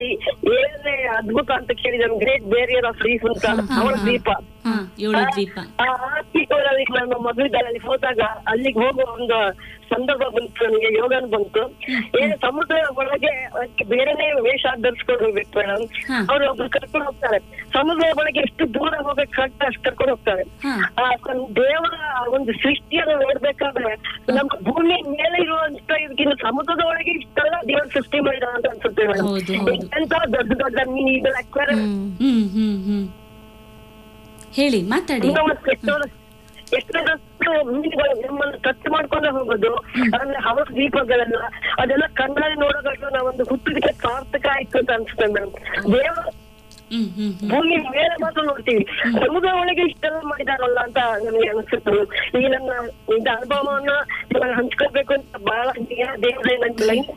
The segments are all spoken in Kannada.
ದ್ವೀಪದಲ್ಲಿ ಏಳನೇ ಅದ್ಭುತ ಅಂತ ಕೇಳಿದ ಗ್ರೇಟ್ ಬೇರಿಯರ್ ಆಫ್ ರೀಫ್ ಅಂತ ಅವಳ ದ್ವೀಪ ಹಾ ಏಳು ದ್ವೀಪ ಆ ದ್ವೀಪದಲ್ಲಿ ನಾನು ಮದುವೆದಲ್ಲಿ ಹೋದಾಗ ಅಲ್ಲಿಗೆ ಹೋಗುವ ಒಂದು ಸಂದರ್ಭ ಬಂತು ನನಗೆ ಯೋಗನ ಬಂತು ಏನು ಸಮುದ್ರ ಒಳಗೆ ಅದಕ್ಕೆ ಬೇರೆನೆ ವೇಷ ಧರಿಸ್ಕೊಂಡು ಹೋಗ್ಬೇಕು ಮೇಡಮ್ ಹಾ. ಅವ್ರು ಒಬ್ರು ಕರ್ಕೊಂಡು ಹೋಗ್ತಾರೆ ಸಮುದ್ರ ಒಳಗೆ ಎಷ್ಟು ದೂರ ಹೋಗ್ಬೇಕು ಕರೆಕ್ಟ್ ಅಷ್ಟು ಕರ್ಕೊಂಡು ಹೋಗ್ತಾರೆ ಹಾ. ಆ ಒಂದು ದೇವರ ಒಂದು ಸೃಷ್ಟಿಯನ್ನು ನೋಡ್ಬೇಕಾದ್ರೆ ನಮ್ಮ ಭೂಮಿ ಮೇಲೆ ಇರುವಂತ ಇದಕ್ಕಿಂತ ಸಮುದ್ರದ ಒಳಗೆ ಇಷ್ಟೆಲ್ಲ ದೇವ್ರ ಸೃಷ್ಟಿ ಮಾಡಿದ ಅಂತ ಅನ್ಸುತ್ತೆ ಮೇಡಮ್ ಹೌದು, ಹೌದು. ಎಂತ ದೊಡ್ಡ ದೊಡ್ಡ ಮೀನು ಇದೆಲ್ಲ aquarium ಹ್ಮ್ ಹ್ಮ್ ಹ್ಮ್ ಹೇಳಿ ಮಾತಾಡಿ ಇನ್ನೂ ಮತ್ತೆ ಎಷ್ಟೋ ಎಷ್ಟೊಂದಷ್ಟು ಮೀನುಗಳು ನಮ್ಮನ್ನು ಟಚ್ ಮಾಡ್ಕೊಂಡೇ ಹೋಗೋದು ಆಮೇಲೆ ಹವಸ್ ದೀಪಗಳೆಲ್ಲ ಅದೆಲ್ಲ ಕಣ್ಣಲ್ಲಿ ನೋಡೋದಕ್ಕೆ ನಾವೊಂದು ಹುಟ್ಟಿದಕ್ಕೆ ಸಾರ್ಥಕ ಆಯ್ತು ಅಂತ ಅನ್ಸುತ್ತೆ ಮೇಡಮ್ ದೇವ ಹ್ಮ್ ಹ್ಮ್ ಹ್ಮ್ ಭೂಮಿ ಮೇಲೆ ಮಾತ್ರ ನೋಡ್ತೀವಿ ಸಮುದ್ರ ಒಳಗೆ ಇಷ್ಟೆಲ್ಲ ಮಾಡಿದಾರಲ್ಲ ಅಂತ ನನಗೆ ಅನ್ಸುತ್ತೆ ಈ ನನ್ನ ಇದು ಅನುಭವವನ್ನ ಇವಾಗ ಹಂಚ್ಕೋಬೇಕು ಅಂತ ಬಹಳ ದೇವರೇ ನನ್ಗೆ ಲೈನ್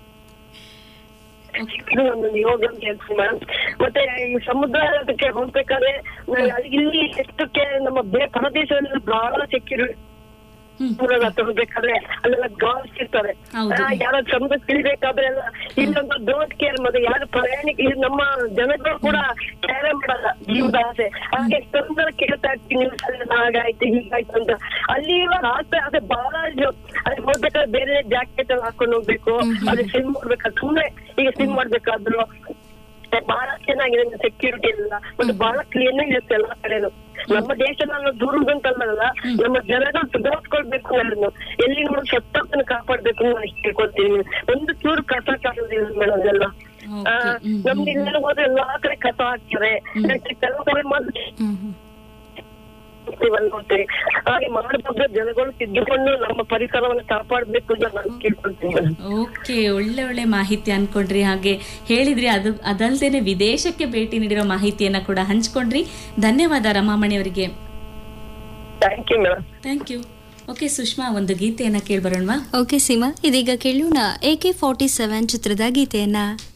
ಇದು ಒಂದು ಯೋಗ ಅಂತ ಹೇಳ್ತೀನಿ ಮೇಡಮ್ ಮತ್ತೆ ಈ ಸಮುದ್ರಕ್ಕೆ ಹೋಗ್ಬೇಕಾದ್ರೆ ನಾವು ಅಲ್ಲಿ- ಇಲ್ಲಿ ಎಷ್ಟಕ್ಕೆ ನಮ್ಮ ಬೇ ಪ್ರದೇಶದಲ್ಲಿ ಬಹಳ ಸೆಕ್ಯೂರಿಟಿ ಹ್ಮ್. ಹೋಗ್ಬೇಕಾದ್ರೆ ಅಲ್ಲೆಲ್ಲ ಗಾರ್ಡ್ಸ್ ಇರ್ತಾರೆ ಹೌದು. ಆ, ಯಾರೋ ಸಮುದ್ರ ತಿಳಿಬೇಕಾದ್ರೆ ಎಲ್ಲ ಇಲ್ಲೊಂದು ಡೋಂಟ್ ಕೇರ್ ಮತ್ತೆ ಯಾರು ಪ್ರಯಾಣಿಕ ಇದು ನಮ್ಮ ಜನಗಳು ಕೂಡ ಕೇರೆ ಮಾಡಲ್ಲ ಜೀವದ ಆಸೆ ಹಾಗೆ ಸಮುದ್ರ ಕೇಳ್ತಾ ಇರ್ತೀನಿ news ಅಲ್ಲಿ ಹಾಗಾಯ್ತು ಹೀಗಾಯ್ತು ಅಂತ ಅಲ್ಲಿ ಇವಾಗ ಆಗ್ತಾ ಅದೇ ಬಹಳ ಇದು ಅಲ್ಲಿ ಹೋಗ್ಬೇಕಾದ್ರೆ ಬೇರೆ ಜಾಕೆಟ್ ಎಲ್ಲ ಹಾಕೊಂಡು ಹೋಗ್ಬೇಕು ಅಲ್ಲಿ ಸ್ವಿಮ್ ಮಾಡ್ಬೇಕಾದ್ರೆ ಸುಮ್ನೆ ಈಗ ಸ್ವಿಮ್ ಮಾಡ್ಬೇಕಾದ್ರು ಬಹಳ ಚೆನ್ನಾಗಿದೆ ಸೆಕ್ಯೂರಿಟಿ ಎಲ್ಲ ಮತ್ತೆ ಬಹಳ ಕ್ಲೀನ್ ಇರುತ್ತೆ ಎಲ್ಲ ಕಡೆನು ನಮ್ಮ ದೇಶದ ದೂರದಂತಲ್ಲ ನಮ್ಮ ಜನಗಳು ಸುಧಾರಿಸ್ಕೊಳ್ಬೇಕು ನಾನು ಎಲ್ಲಿ ನೋಡಿ ಸ್ವಚ್ಛತೆಯನ್ನು ಕಾಪಾಡ್ಬೇಕು ಅಂತ ನಾನು ಕೇಳ್ಕೊಳ್ತೀನಿ ಒಂದು ಚೂರು ಕಸ ಕಾಣೋದಿಲ್ಲ ಮೇಡಮ್ ಅದೆಲ್ಲ Okay. ಆ, ಹ್ಮ್, ನಮ್ದು ಇಲ್ಲ ಹೋದ್ರೆ ಎಲ್ಲಾ ಕಡೆ ಕಸ ಹಾಕ್ತಾರೆ ಕೆಲವು ಕಡೆ ಮಾತ್ರ ಹ್ಮ್ ಹ್ಮ್ ಇವೆಲ್ಲ ನೋಡ್ತೀವಿ ಹಾಗೆ ಮಾಡಬಹುದು ಜನಗಳು ತಿದ್ದುಕೊಂಡು ನಮ್ಮ ಪರಿಸರವನ್ನು ಕಾಪಾಡ್ಬೇಕು ಅಂತ ನಾನು ಕೇಳ್ಕೊಳ್ತೀನಿ ಮೇಡಮ್ ಓಕೆ ಒಳ್ಳೆ ಒಳ್ಳೆ ಮಾಹಿತಿ ಅನ್ಕೊಂಡ್ರಿ ಹಾಗೆ ಹೇಳಿದ್ರಿ ಅದು ಅದಲ್ದೇನೆ ವಿದೇಶಕ್ಕೆ ಭೇಟಿ ನೀಡಿರೋ ಮಾಹಿತಿಯನ್ನ ಕೂಡ ಹಂಚ್ಕೊಂಡ್ರಿ ಧನ್ಯವಾದ ರಮಾಮಣಿ ಅವರಿಗೆ thank you madam thank you okay Sushma ಒಂದು ಗೀತೆಯನ್ನ ಕೇಳ್ಬರೋಣವಾ ಓಕೆ ಸೀಮಾ ಇದೀಗ ಕೇಳೋಣ ಎ ಕೆ ಫಾರ್ಟಿ ಸೆವೆನ್ ಚಿತ್ರದ ಗೀತೆಯನ್ನ